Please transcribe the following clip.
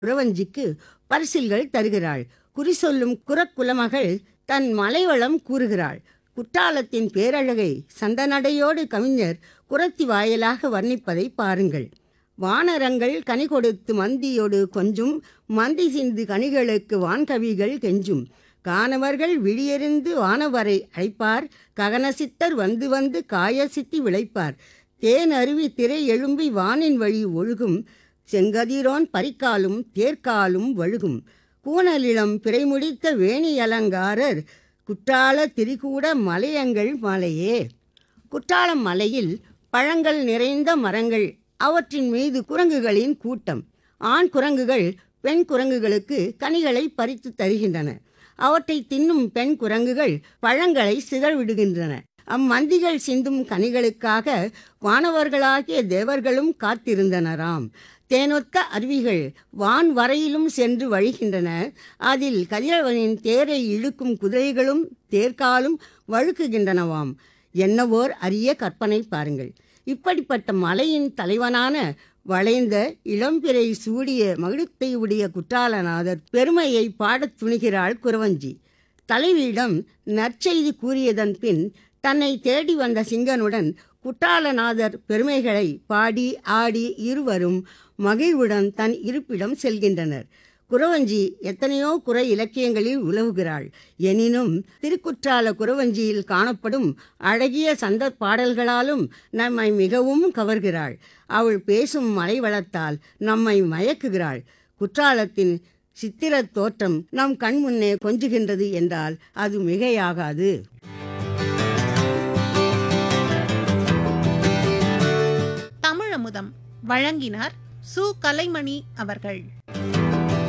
குறவஞ்சிக்கு பரிசில்கள் தருகிறாள் குறி சொல்லும் குறக்குலமகள் தன் மலைவளம் கூறுகிறாள் குற்றாலத்தின் பேரழகை சந்தனடையோடு கவிஞர் குரத்தி வாயிலாக வர்ணிப்பதை பாருங்கள் வானரங்கள் கனி கொடுத்து மந்தியோடு கொஞ்சும் மந்தி சிந்து கனிகளுக்கு வான்கவிகள் கெஞ்சும் கானவர்கள் விழியெறிந்து வானவரை அழைப்பார் ககனசித்தர் வந்து வந்து காயசித்தி விளைப்பார் தேன் அருவி திரை எழும்பி வானின் வழி ஒழுகும் செங்கதிரோன் பரிக்காலும் தேர்க்காலும் வழுகும் கூனலிளம் பிறைமுடித்த வேணி அலங்காரர் குற்றால திரிகூட மலையங்கள் மலையே குற்றாலம் மலையில் பழங்கள் நிறைந்த மரங்கள் அவற்றின் மீது குரங்குகளின் கூட்டம் ஆண் குரங்குகள் பெண் குரங்குகளுக்கு கனிகளை பறித்து தருகின்றன அவற்றை தின்னும் பெண் குரங்குகள் பழங்களை சிதறவிடுகின்றன அம்மந்திகள் சிந்தும் கனிகளுக்காக வானவர்களாகிய தேவர்களும் காத்திருந்தனராம் தேனொத்த அருவிகள் வான் வரையிலும் சென்று வழிகின்றன அதில் கதிரவனின் தேரை இழுக்கும் குதிரைகளும் தேர்காலும் வழுக்குகின்றனவாம் என்னவோர் அரிய கற்பனை பாருங்கள் இப்படிப்பட்ட மலையின் தலைவனான வளைந்த இளம்பிறை சூடிய மகிழ்த்தை உடைய குற்றாலநாதர் பெருமையை பாடத் துணிகிறாள் குறவஞ்சி தலைவியிடம் நற்செய்தி கூறியதன் பின் தன்னை தேடி வந்த சிங்கனுடன் குற்றாலநாதர் பெருமைகளை பாடி ஆடி இருவரும் மகிழ்வுடன் தன் இருப்பிடம் செல்கின்றனர் குறவஞ்சி எத்தனையோ குறை இலக்கியங்களில் உலவுகிறாள் எனினும் திருக்குற்றால குறவஞ்சியில் காணப்படும் அழகிய சந்த பாடல்களாலும் நம்மை மிகவும் கவர்கிறாள் அவள் பேசும் மலை வளத்தால் நம்மை மயக்குகிறாள் குற்றாலத்தின் சித்திரத் தோற்றம் நம் கண் முன்னே கொஞ்சுகின்றது என்றால் அது மிகையாகாது தமிழமுதம் வழங்கினார் சு கலைமணி அவர்கள்